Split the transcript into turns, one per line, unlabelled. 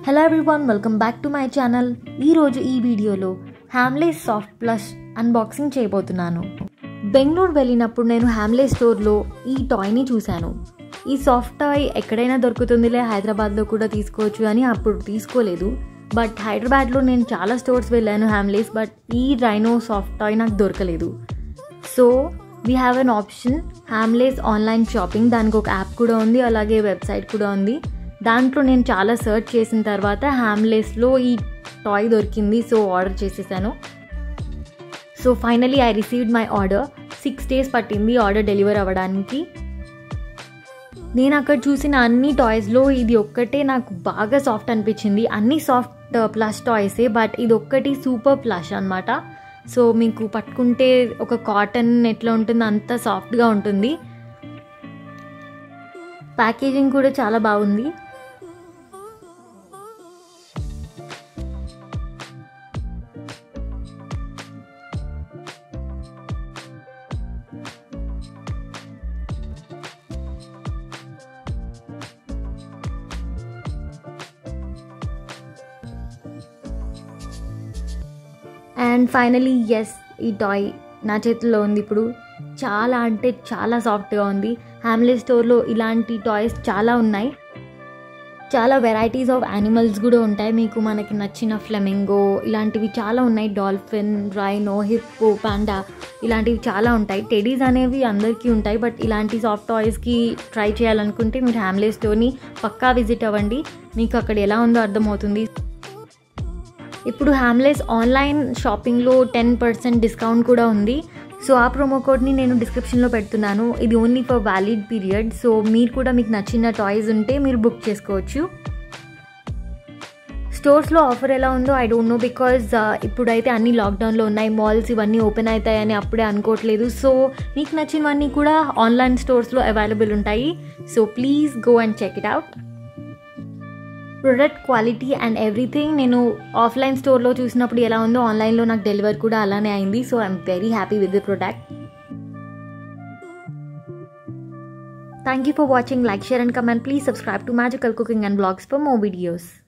hello everyone welcome back to my channel ఈరోజు ఈ వీడియోలో హ్యామ్లే సాఫ్ట్ ప్లస్ అన్బాక్సింగ్ చేయబోతున్నాను బెంగళూరు వెళ్ళినప్పుడు నేను హ్యామ్లే స్టోర్లో ఈ టాయ్ని చూశాను ఈ సాఫ్ట్ టాయ్ ఎక్కడైనా దొరుకుతుందిలే హైదరాబాద్లో కూడా తీసుకోవచ్చు అని అప్పుడు తీసుకోలేదు బట్ హైదరాబాద్లో నేను చాలా స్టోర్స్ వెళ్ళాను హ్యామ్లేస్ బట్ ఈ రైనో సాఫ్ట్ టాయ్ నాకు దొరకలేదు so we have an option Hamleys online shopping దానికి ఒక యాప్ కూడా ఉంది అలాగే వెబ్సైట్ కూడా ఉంది దాంట్లో నేను చాలా సర్చ్ చేసిన తర్వాత హ్యామ్లేస్లో ఈ టాయ్ దొరికింది సో ఆర్డర్ చేసేసాను so finally I received my order six days పట్టింది ఆర్డర్ డెలివర్ అవ్వడానికి నేను అక్కడ చూసిన అన్ని టాయ్స్లో ఇది ఒక్కటే నాకు బాగా సాఫ్ట్ అనిపించింది అన్ని సాఫ్ట్ ప్లస్ టాయ్సే బట్ ఇది ఒక్కటి సూపర్ ప్లస్ అనమాట సో మీకు పట్టుకుంటే ఒక కాటన్ ఎట్లా ఉంటుందో అంత సాఫ్ట్గా ఉంటుంది ప్యాకేజింగ్ కూడా చాలా బాగుంది అండ్ ఫైనలీ ఎస్ ఈ టాయ్ నా చేతిలో ఉంది ఇప్పుడు చాలా అంటే చాలా సాఫ్ట్గా ఉంది హ్యామ్లే స్టోర్లో ఇలాంటి టాయ్స్ చాలా ఉన్నాయి చాలా వెరైటీస్ ఆఫ్ యానిమల్స్ కూడా ఉంటాయి మీకు మనకి నచ్చిన ఫ్లెమింగో ఇలాంటివి చాలా ఉన్నాయి డాల్ఫిన్ రైనో హిప్పో పాండా ఇలాంటివి చాలా ఉంటాయి టెడీస్ అనేవి అందరికీ ఉంటాయి బట్ ఇలాంటి సాఫ్ట్ టాయ్స్కి ట్రై చేయాలనుకుంటే మీరు హ్యామ్లే స్టోర్ని పక్కా విజిట్ అవ్వండి మీకు అక్కడ ఎలా ఉందో అర్థమవుతుంది ఇప్పుడు హ్యామ్లెస్ ఆన్లైన్ షాపింగ్లో టెన్ పర్సెంట్ డిస్కౌంట్ కూడా ఉంది సో ఆ ప్రోమో కోడ్ని నేను డిస్క్రిప్షన్లో పెడుతున్నాను ఇది only for valid period so మీరు కూడా మీకు నచ్చిన టాయ్స్ ఉంటే మీరు బుక్ చేసుకోవచ్చు స్టోర్స్లో ఆఫర్ ఎలా ఉందో ఐ డోంట్ నో బికాజ్ ఇప్పుడైతే అన్ని లాక్డౌన్లో ఉన్నాయి మాల్స్ ఇవన్నీ ఓపెన్ అవుతాయని అప్పుడే అనుకోవట్లేదు సో మీకు నచ్చినవన్నీ కూడా ఆన్లైన్ స్టోర్స్లో అవైలబుల్ ఉంటాయి so please go and check it out product quality and everything నేను ఆఫ్లైన్ స్టోర్లో చూసినప్పుడు ఎలా ఉందో ఆన్లైన్లో నాకు డెలివర్ కూడా అలానే అయింది so I'm very happy with the product thank you for watching like share and comment please subscribe to magical cooking and blogs for more videos